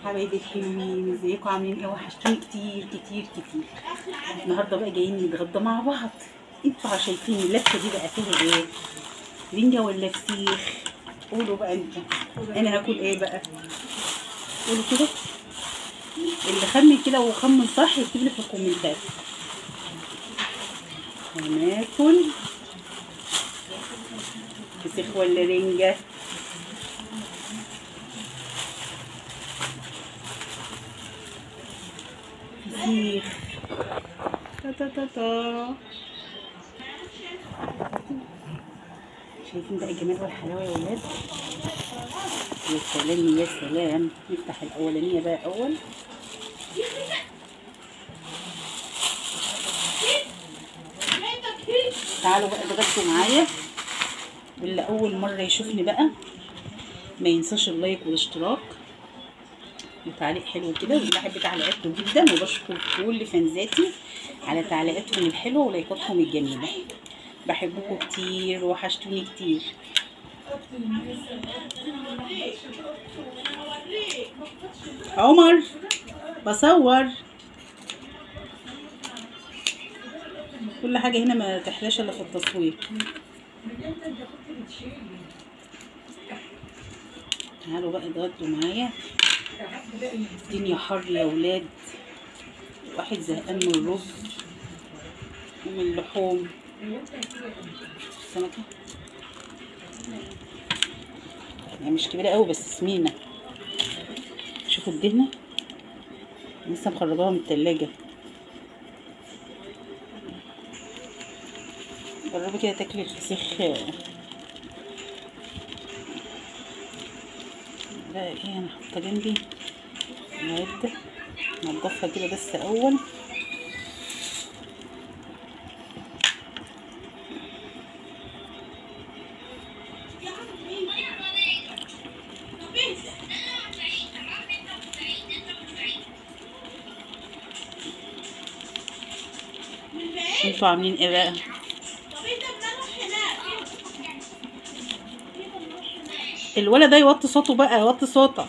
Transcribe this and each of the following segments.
حبايبي الحلوين ازيكم عاملين ايه وحشتوني كتير كتير كتير النهارده بقى جايين نتغدى مع بعض انتوا شايفين اللفه دي بقى فيها ايه رنجه ولا فسيخ قولوا بقى انت انا هاكل ايه بقى قولوا كده اللي خمن كده وخمن صح يكتب لي في الكومنتات هناكل فسيخ ولا رنجه فسيخ تا تا تا تا شايفين بقى الجمال والحلاوه يا ولاد يا سلام يا سلام نفتح الاولانيه بقى اول تعالوا بقى اتغدوا معايا واللي اول مره يشوفني بقى ما ينساش اللايك والاشتراك وتعليق حلو كده انا بحب تعليقاتكم جدا وبشكر كل فانزاتي على تعليقاتهم الحلوه ولايكاتهم الجميله بحبكم كتير وحشتوني كتير عمر بصور كل حاجة هنا ما تحلاش الا في التصوير تعالوا بقى اتغدوا معايا الدنيا حر يا ولاد واحد زهقان من الرز ومن اللحوم السمكة يعني مش كبيرة قوي بس سمينة شوفوا الدهنة لسه مخرجاها من التلاجة جربي كده تاكلي الفسيخ لا ايه انا حاطه جنبي معدة نضفها كده بس اول انتوا عاملين ايه بقى الولد ده يوطي صوته بقى يوطي صوتك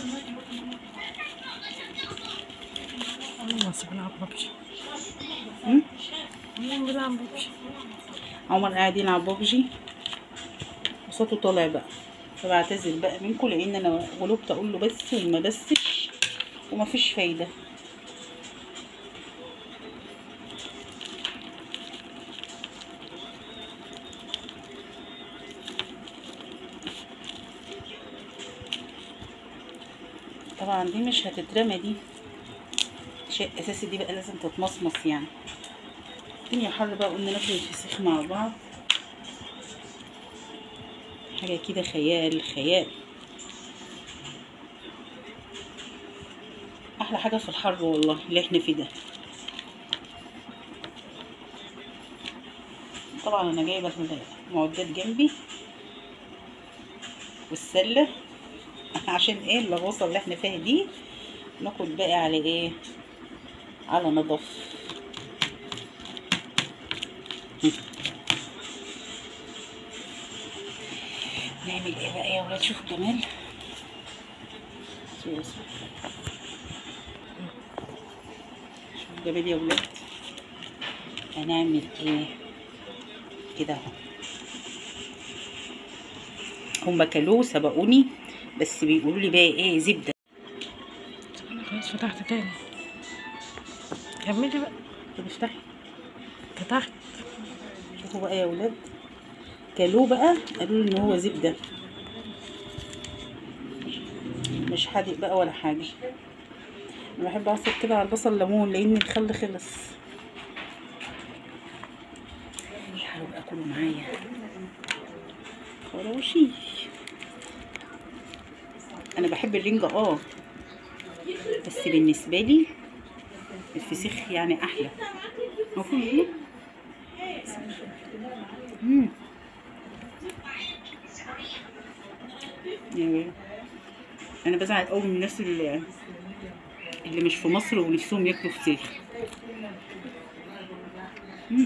بس بلعب ببجي م? بلعب ببجي عمر قاعد يلعب ببجي وصوته طالع بقى فبعتذر بقى منكم لان انا غلبت اقول له بس وما بسش ومفيش فايده طبعا دي مش هتترمى دي شيء اساسي دي بقى لازم تتمصمص يعني الدنيا حر بقى قلنا ناكل الفسيخ مع بعض حاجه كده خيال خيال احلى حاجه في الحر والله اللي احنا فيه ده طبعا انا جايبه المعدات جنبي والسله عشان ايه اللغوصه اللي احنا فيها دي ناكل بقى على ايه على نظف نعمل ايه بقى يا ولاد شوفوا الجمال شوفوا الجمال يا ولاد هنعمل ايه كده اهو هما كلوه سبقوني بس بيقولوا لي بقى ايه زبده انا خلاص فتحت تاني كملي بقى طب افتحي فتحت شوفوا بقى يا ولاد كلوه بقى قالوا لي ان هو زبده مش حادق بقى ولا حاجه انا بحب اعصر كده على البصل ليمون لان الخل خلص تعالوا بقى كلوا معايا خروشي انا بحب الرنجة اه بس بالنسبة لي الفسيخ يعني احلى المفروض ايه مم. يعني انا بزعل قوي من الناس اللي اللي مش في مصر ونفسهم ياكلوا فسيخ مم.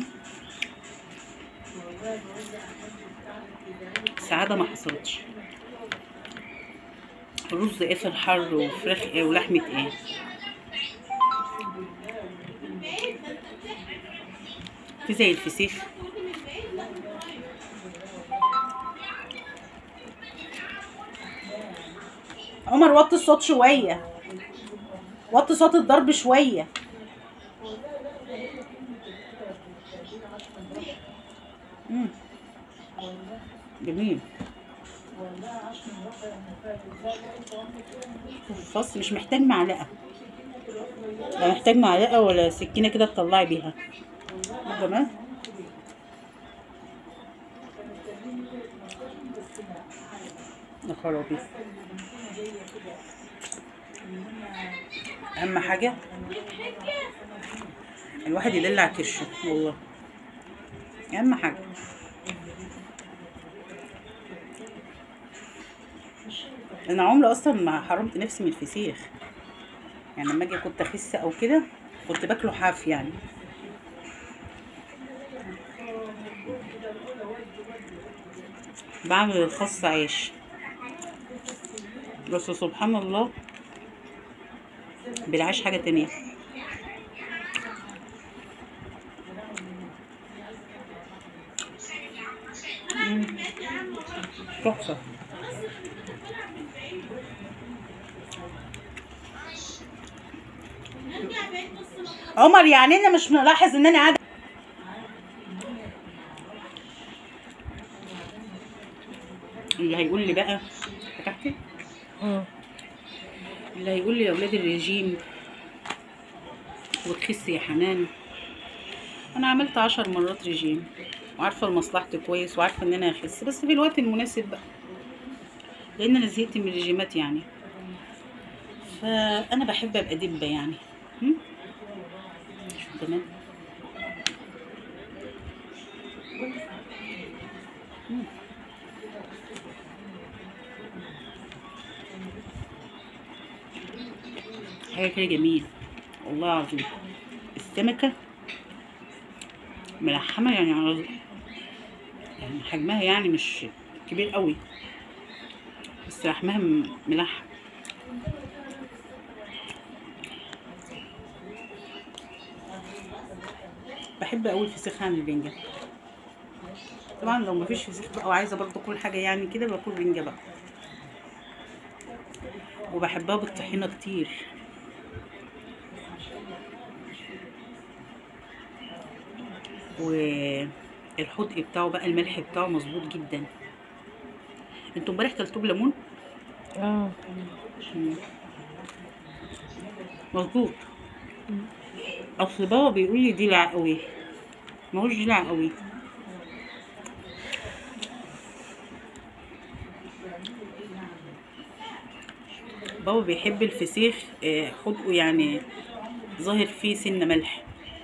السعادة ما حصلتش رز ايه في الحر وفراخ ايه ولحمة ايه في زي الفسيخ عمر وطي الصوت شوية وطي صوت الضرب شوية مم. جميل الفص مش محتاج معلقة لا محتاج معلقة ولا سكينة كده تطلعي بيها كمان يا خرابي أهم حاجة الواحد يدلع كرشه والله أهم حاجة انا عمري اصلا ما حرمت نفسي من الفسيخ يعني لما اجي كنت اخس او كده كنت باكله حاف يعني بعمل الخس عيش بس سبحان الله بالعيش حاجة تانية مم. تحفة عمر يعني انا مش ملاحظ ان انا قاعده اللي هيقول لي بقى فتحتي مم. اللي هيقول لي يا ولاد الرجيم وتخسي يا حنان انا عملت عشر مرات رجيم وعارفه لمصلحتي كويس وعارفه ان انا اخس بس في الوقت المناسب بقى لان انا زهقت من الرجيمات يعني فانا بحب ابقى دبه يعني هم؟ شوف كمان مم. حاجة كده جميل والله العظيم السمكة ملحمة يعني على يعني حجمها يعني مش كبير قوي بس لحمها م- ملحم بحب قوي الفسيخ عن البنجة طبعا لو مفيش فسيخ بقى وعايزة برضه كل حاجة يعني كده باكل بنجة بقى وبحبها بالطحينة كتير والحدق بتاعه بقى الملح بتاعه مظبوط جدا انتوا امبارح كلتوه بليمون اه مم. مظبوط اصل بابا بيقول لي دلع قوي ما هوش دلع قوي بابا بيحب الفسيخ آه، حدقه يعني ظاهر فيه سن ملح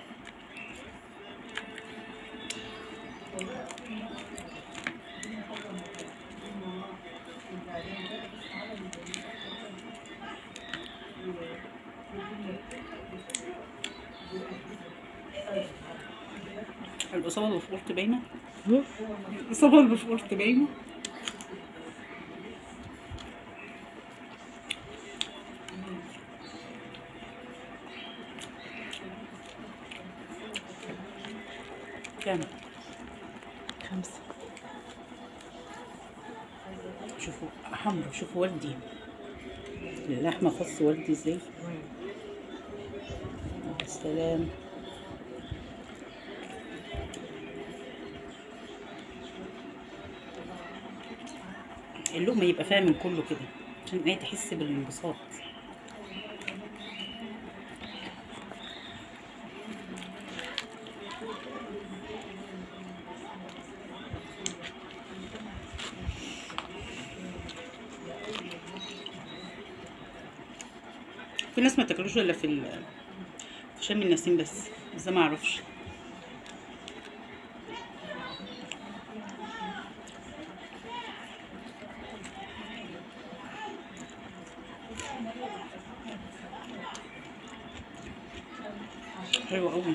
الإصابة اللي في قرط باينة مم. الإصابة اللي في قرط باينة كام خمسة شوفوا حمرا شوفوا وردي اللحمة فص وردي ازاي يا سلام اللقمة يبقى فيها من كله كده عشان هي تحس بالانبساط في ناس ما تاكلوش الا في ال- في شم النسيم بس بس ده ما اعرفش حلو قوي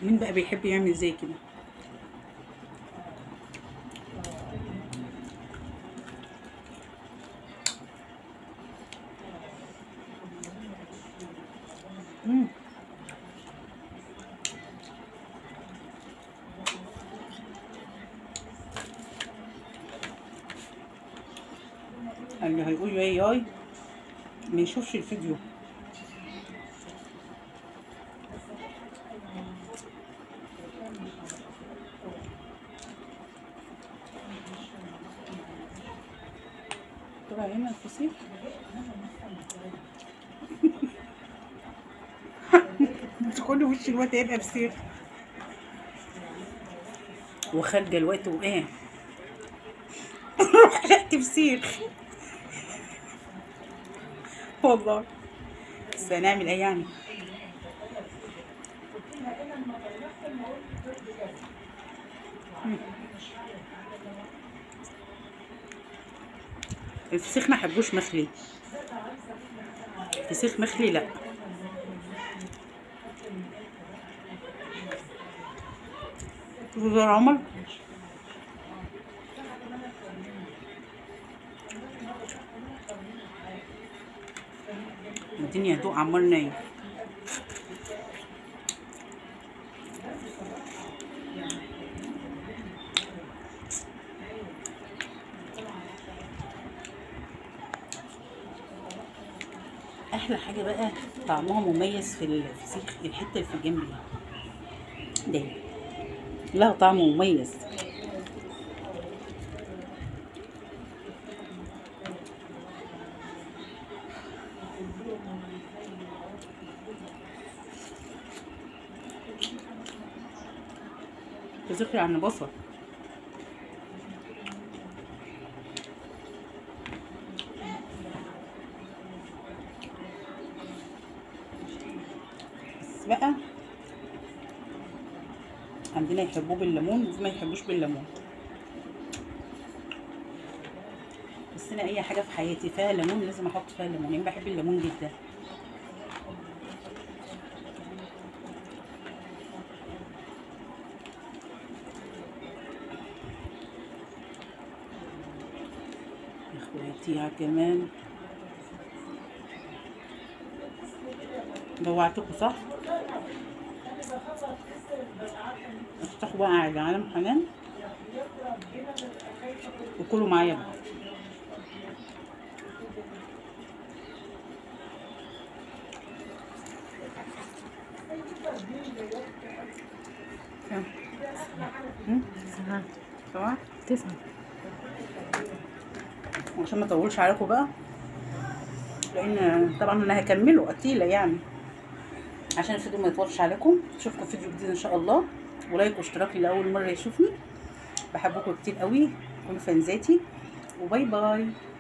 مين بقى بيحب يعمل زي كده مم. اللي هيقول ياي ياي ما يشوفش الفيديو طلع هنا الفسيخ كل وش الوقت هيبقى فسيخ وخارجه الوقت وايه رحت فسيخ والله بس هنعمل ايه يعني الفسيخ ما حبوش مخلي فسيخ مخلي لا وزار عمر الدنيا هدوء عمار نايم احلى حاجه بقى طعمها مميز في الفسيخ الحته اللي في الجنب دي دي لها طعم مميز فسيخ يعني بصل بس بقى عندنا يحبوه بالليمون وفي ما يحبوش بالليمون بس انا اي حاجه في حياتي فيها ليمون لازم احط فيها ليمون يعني بحب الليمون جدا يا اخواتي يا كمان جوعتكم صح افتحوا بقى على عالم حنان وكلوا معايا بقى كام؟ هم؟ سبعة سبعة؟ تسعة عشان ما اطولش عليكم بقى لان طبعا انا هكمله قتيله يعني عشان الفيديو ما يطولش عليكم اشوفكم فيديو جديد ان شاء الله ولايك واشتراك لاول مره يشوفني بحبكم كتير قوي كل فانزاتي وباي باي